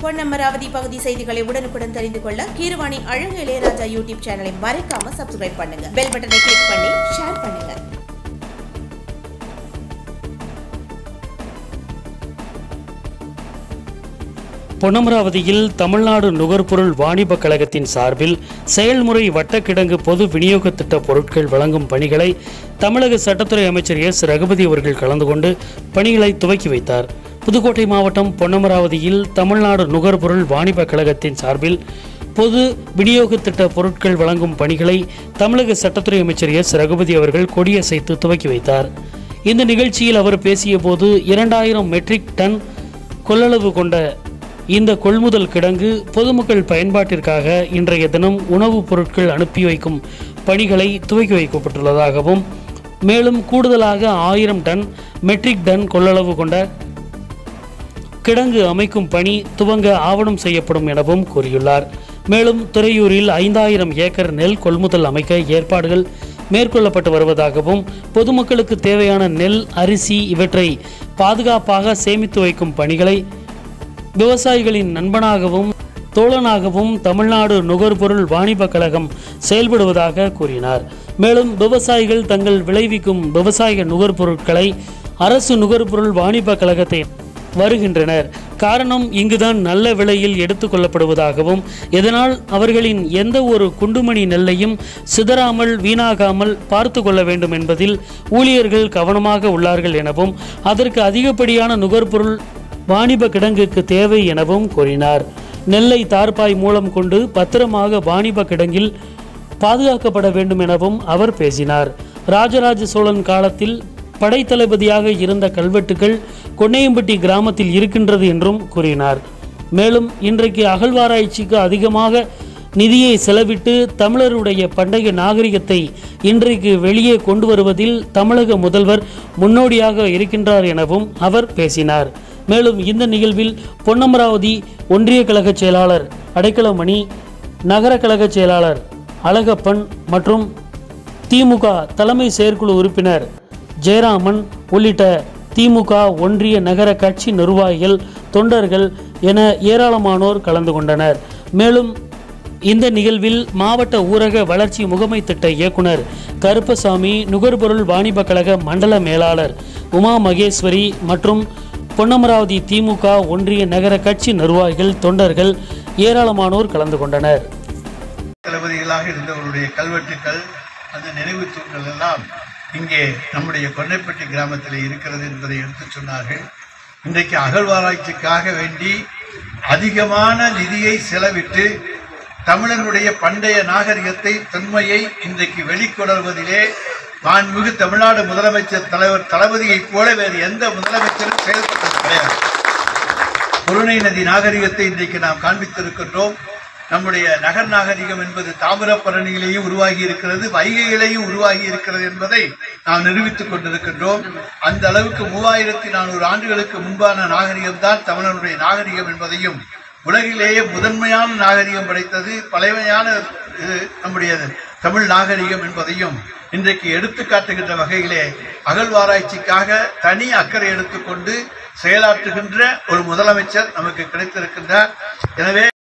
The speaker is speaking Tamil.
பொன்னமராவதி பகுதி செய்திகளை உடனுக்குடன் தெரிந்து கொள்ள கீரவாணி அழகு இளையராஜா யூடியூப் சேனலை மறக்காம சப்ஸ்கிரைப் பண்ணுங்க பெல் பட்டனை கிளிக் பண்ணி ஷேர் பண்ணுங்க பொன்னமராவதியில் தமிழ்நாடு நுகர்பொருள் வாணிபக் கழகத்தின் சார்பில் செயல்முறை வட்டக்கிடங்கு பொது விநியோக திட்ட பொருட்கள் வழங்கும் பணிகளை தமிழக சட்டத்துறை அமைச்சர் எஸ் ரகுபதி அவர்கள் கலந்து கொண்டு பணிகளை துவக்கி வைத்தார் புதுக்கோட்டை மாவட்டம் பொன்னமராவதியில் தமிழ்நாடு நுகர்பொருள் வாணிபக் கழகத்தின் சார்பில் பொது விநியோக திட்ட பொருட்கள் வழங்கும் பணிகளை தமிழக சட்டத்துறை அமைச்சர் எஸ் ரகுபதி அவர்கள் கொடியசைத்து துவக்கி வைத்தார் இந்த நிகழ்ச்சியில் அவர் பேசியபோது இரண்டாயிரம் மெட்ரிக் டன் கொள்ளளவு கொண்ட இந்த கொள்முதல் கிடங்கு பொதுமக்கள் பயன்பாட்டிற்காக இன்றைய தினம் உணவுப் பொருட்கள் அனுப்பி வைக்கும் பணிகளை துவக்கி வைக்கப்பட்டுள்ளதாகவும் மேலும் கூடுதலாக ஆயிரம் டன் மெட்ரிக் டன் கொள்ளளவு கொண்ட கிடங்கு அமைக்கும் பணி துவங்க ஆவணம் செய்யப்படும் எனவும் கூறியுள்ளார் மேலும் துறையூரில் ஐந்தாயிரம் ஏக்கர் நெல் கொள்முதல் அமைக்க ஏற்பாடுகள் மேற்கொள்ளப்பட்டு வருவதாகவும் பொதுமக்களுக்கு தேவையான நெல் அரிசி இவற்றை பாதுகாப்பாக சேமித்து வைக்கும் பணிகளை விவசாயிகளின் நண்பனாகவும் தோழனாகவும் தமிழ்நாடு நுகர்பொருள் வாணிபக் கழகம் செயல்படுவதாக கூறினார் மேலும் விவசாயிகள் தங்கள் விளைவிக்கும் விவசாய நுகர்பொருட்களை அரசு நுகர்பொருள் வாணிபக் கழகத்தை வருகின்றனர் காரணம் இங்குதான் நல்ல விலையில் எடுத்துக்கொள்ளப்படுவதாகவும் இதனால் அவர்களின் எந்த ஒரு குண்டுமணி நெல்லையும் சிதறாமல் வீணாகாமல் பார்த்து கொள்ள வேண்டும் என்பதில் ஊழியர்கள் கவனமாக உள்ளார்கள் எனவும் அதற்கு அதிகப்படியான நுகர்பொருள் வாணிப கிடங்குக்கு தேவை எனவும் கூறினார் நெல்லை தார்பாய் மூலம் கொண்டு பத்திரமாக வாணிப கிடங்கில் பாதுகாக்கப்பட வேண்டும் எனவும் அவர் பேசினார் ராஜராஜ சோழன் காலத்தில் படைத்தளபதியாக இருந்த கல்வெட்டுகள் கொன்னையம்பட்டி கிராமத்தில் இருக்கின்றது என்றும் கூறினார் மேலும் இன்றைக்கு அகழ்வாராய்ச்சிக்கு அதிகமாக நிதியை செலவிட்டு தமிழருடைய பண்டைய நாகரிகத்தை இன்றைக்கு வெளியே கொண்டு வருவதில் தமிழக முதல்வர் முன்னோடியாக இருக்கின்றார் எனவும் அவர் பேசினார் மேலும் இந்த நிகழ்வில் பொன்னமராவதி ஒன்றிய கழக செயலாளர் அடைக்கலமணி நகர கழக செயலாளர் அழகப்பன் மற்றும் திமுக தலைமை செயற்குழு உறுப்பினர் ஜெயராமன் உள்ளிட்ட திமுக ஒன்றிய நகர கட்சி நிர்வாகிகள் தொண்டர்கள் என ஏராளமானோர் கலந்து கொண்டனர் மேலும் இந்த நிகழ்வில் மாவட்ட ஊரக வளர்ச்சி முகமை திட்ட இயக்குனர் கருப்பசாமி நுகர்பொருள் வாணிப கழக மண்டல மேலாளர் உமா மகேஸ்வரி மற்றும் பொன்னமராவதி திமுக ஒன்றிய நகர கட்சி நிர்வாகிகள் தொண்டர்கள் ஏராளமானோர் கலந்து கொண்டனர் தளபதிகளாக இருந்தவருடைய கல்வெட்டுக்கள் அந்த நினைவு தூண்கள் எல்லாம் இங்கே நம்முடைய கொன்னைப்பட்டி கிராமத்தில் இருக்கிறது என்பதை எடுத்துச் சொன்னார்கள் இன்றைக்கு அகழ்வாராய்ச்சிக்காக வேண்டி அதிகமான நிதியை செலவிட்டு தமிழனுடைய பண்டைய நாகரிகத்தை தொன்மையை இன்றைக்கு வெளிக்கொணர்வதிலே மாண்புமிகு தமிழ்நாடு முதலமைச்சர் தலைவர் தளபதியைப் போல வேறு எந்த முதலமைச்சரும் செயல்பட்டது கிடையாது பொருணை நதி நாகரிகத்தை இன்றைக்கு நாம் காண்பித்திருக்கின்றோம் நம்முடைய நகர் நாகரிகம் என்பது தாமிரபரணியிலேயும் உருவாகி இருக்கிறது வைகையிலேயும் உருவாகி இருக்கிறது என்பதை நாம் நிரூபித்துக் கொண்டிருக்கின்றோம் அந்த அளவுக்கு மூவாயிரத்தி நானூறு ஆண்டுகளுக்கு முன்பான நாகரிகம் தான் தமிழனுடைய நாகரிகம் என்பதையும் உலகிலேயே முதன்மையான நாகரிகம் படைத்தது பழைமையான இது நம்முடைய தமிழ் நாகரிகம் என்பதையும் இன்றைக்கு எடுத்து காட்டுகின்ற வகையிலே அகழ்வாராய்ச்சிக்காக தனி அக்கறை எடுத்துக்கொண்டு செயலாற்றுகின்ற ஒரு முதலமைச்சர் நமக்கு கிடைத்திருக்கின்றார் எனவே